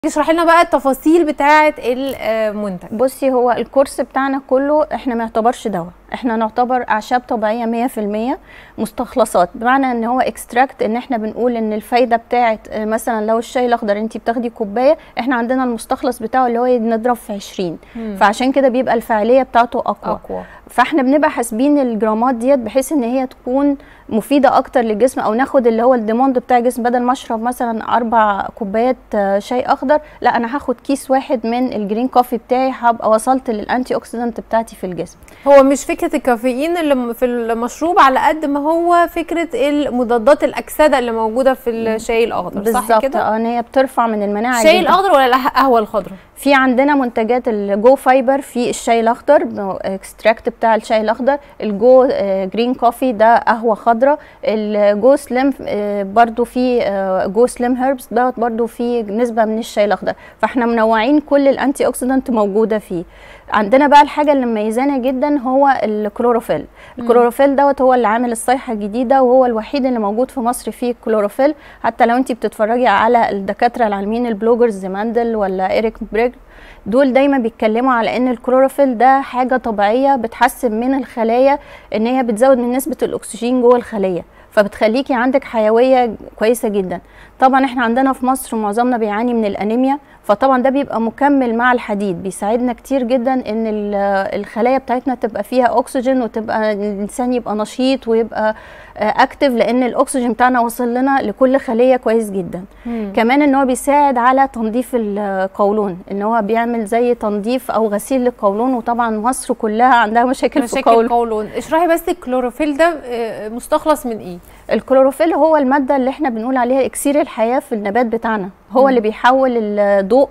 اشرحي لنا بقى التفاصيل بتاعه المنتج بصي هو الكورس بتاعنا كله احنا ما يعتبرش دواء احنا نعتبر اعشاب طبيعيه 100% مستخلصات بمعنى ان هو اكستراكت ان احنا بنقول ان الفايده بتاعه آه، مثلا لو الشاي الاخضر انت بتاخدي كوبايه احنا عندنا المستخلص بتاعه اللي هو نضرب في 20 مم. فعشان كده بيبقى الفعاليه بتاعته اقوى اقوى فاحنا بنبقى حاسبين الجرامات ديت بحيث ان هي تكون مفيده اكتر للجسم او ناخد اللي هو الديموند بتاع الجسم بدل ما اشرب مثلا اربع كوبايات آه، شاي اخضر لا انا هاخد كيس واحد من الجرين كوفي بتاعي هبقى وصلت للانتي اوكسيدنت بتاعتي في الجسم هو مش فكره الكافيين اللي م- في المشروب على قد ما هو فكره المضادات الاكسده اللي موجوده في الشاي الاخضر صح بالظبط كده اه ان هي بترفع من المناعه الشاي جداً. الاخضر ولا القهوه الخضراء في عندنا منتجات الجو فايبر في الشاي الاخضر اكستراكت بتاع الشاي الاخضر الجو آه، جرين كوفي ده قهوه خضراء الجو سليم آه، برضو في آه، جو سليم هيربس دوت برضو في نسبه من الشاي الاخضر فاحنا منوعين كل الانتي اوكسيدنت موجوده فيه عندنا بقى الحاجه اللي مميزانا جدا هو الكلوروفيل الكلوروفيل دوت هو اللي عامل الصيحه الجديده وهو الوحيد اللي موجود في مصر فيه كلوروفيل حتى لو انت بتتفرجي على الدكاتره العالمين البلوجرز زي ماندل ولا ايريك بريج دول دايما بيتكلموا على ان الكلوروفيل ده حاجه طبيعيه بتحسن من الخلايا ان هي بتزود من نسبه الاكسجين جوه الخليه فبتخليكي عندك حيويه كويسه جدا طبعا احنا عندنا في مصر معظمنا بيعاني من الانيميا فطبعا ده بيبقى مكمل مع الحديد بيساعدنا كتير جدا ان ال- الخلايا بتاعتنا تبقى فيها اكسجين وتبقى الانسان يبقى نشيط ويبقى اكتف لان الاكسجين بتاعنا وصل لنا لكل خليه كويس جدا كمان ان هو بيساعد على تنظيف القولون ان هو بيعمل زي تنظيف او غسيل للقولون وطبعا مصر كلها عندها مشاكل, في مشاكل القولون قولون اشرحي بس الكلوروفيل ده آه، مستخلص من ايه الكلوروفيل هو الماده اللي احنا بنقول عليها اكسير الحياه في النبات بتاعنا هو مم. اللي بيحول الضوء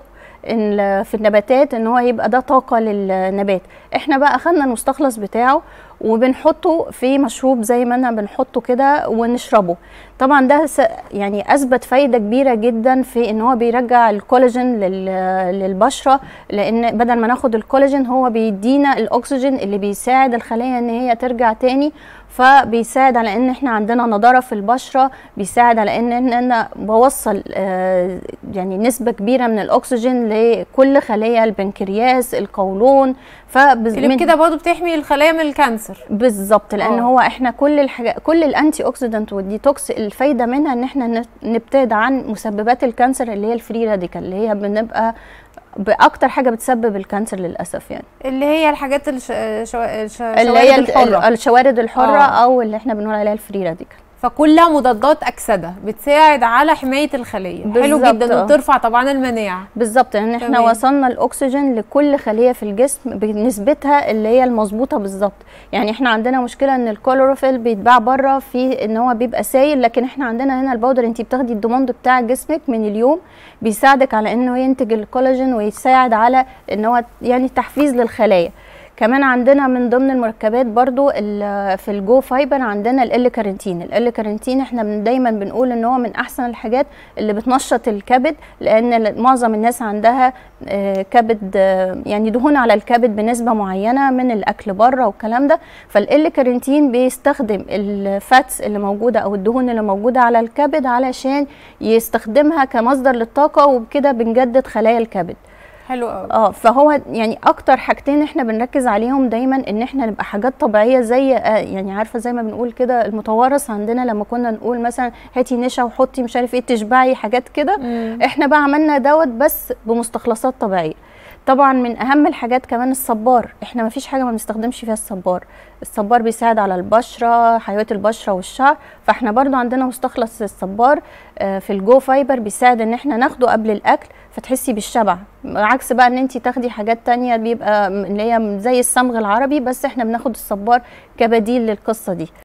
ال- في النباتات ان هو يبقى ده طاقه للنبات احنا بقى اخدنا المستخلص بتاعه وبنحطه في مشروب زي ما انا بنحطه كده ونشربه طبعا ده س- يعني اثبت فايده كبيره جدا في ان هو بيرجع الكولاجين لل- للبشره لان بدل ما ناخد الكولاجين هو بيدينا الاكسجين اللي بيساعد الخلايا ان هي ترجع تاني فبيساعد على ان احنا عندنا نضاره في البشره بيساعد على ان إن انا بوصل آه، يعني نسبه كبيره من الاكسجين لكل خلايا البنكرياس القولون اللي كده برضه بتحمي الخلايا من الكانسر بالظبط لان آه. هو احنا كل الحاجات كل الانتي اوكسيدنت والديتوكس الفايده منها ان احنا نت- نبتعد عن مسببات الكانسر اللي هي الفري راديكال اللي هي بنبقى باكتر حاجه بتسبب الكانسر للاسف يعني اللي هي الحاجات الش... شو... الش... اللي هي الشوارد ال- الحره الشوارد الحره آه. او اللي احنا بنقول عليها الفري راديكال فكلها مضادات اكسده بتساعد على حمايه الخليه حلو بالظبط، جدا آه. وبترفع طبعا المناعه بالظبط لان احنا تمام. وصلنا الاكسجين لكل خليه في الجسم بنسبتها اللي هي المظبوطه بالظبط يعني احنا عندنا مشكله ان الكلوروفيل بيتباع بره في ان هو بيبقى سايل لكن احنا عندنا هنا البودر انت بتاخدي الدوموند بتاع جسمك من اليوم بيساعدك على انه ينتج الكولاجين ويساعد على ان هو يعني تحفيز للخلايا كمان عندنا من ضمن المركبات برضو ال- في الجو فايبر عندنا ال كارنتين ال كارنتين احنا بن- دايما بنقول ان هو من احسن الحاجات اللي بتنشط الكبد لان ال- معظم الناس عندها آه، كبد آه، يعني دهون على الكبد بنسبه معينه من الاكل بره والكلام ده فال كارنتين بيستخدم الفاتس اللي موجوده او الدهون اللي موجوده على الكبد علشان يستخدمها كمصدر للطاقه وبكده بنجدد خلايا الكبد حلو قوي اه فهو يعني اكتر حاجتين احنا بنركز عليهم دايما ان احنا نبقى حاجات طبيعيه زي آه يعني عارفه زي ما بنقول كده المتوارث عندنا لما كنا نقول مثلا هاتي نشا وحطي مش عارف ايه تشبعي حاجات كده احنا بقى عملنا دوت بس بمستخلصات طبيعيه طبعا من اهم الحاجات كمان الصبار احنا ما فيش حاجه ما بنستخدمش فيها الصبار الصبار بيساعد على البشره حيويه البشره والشعر فاحنا برضو عندنا مستخلص الصبار آه، في الجو فايبر بيساعد ان احنا ناخده قبل الاكل فتحسي بالشبع عكس بقى ان انت تاخدي حاجات تانية بيبقى م- اللي هي زي الصمغ العربي بس احنا بناخد الصبار كبديل للقصه دي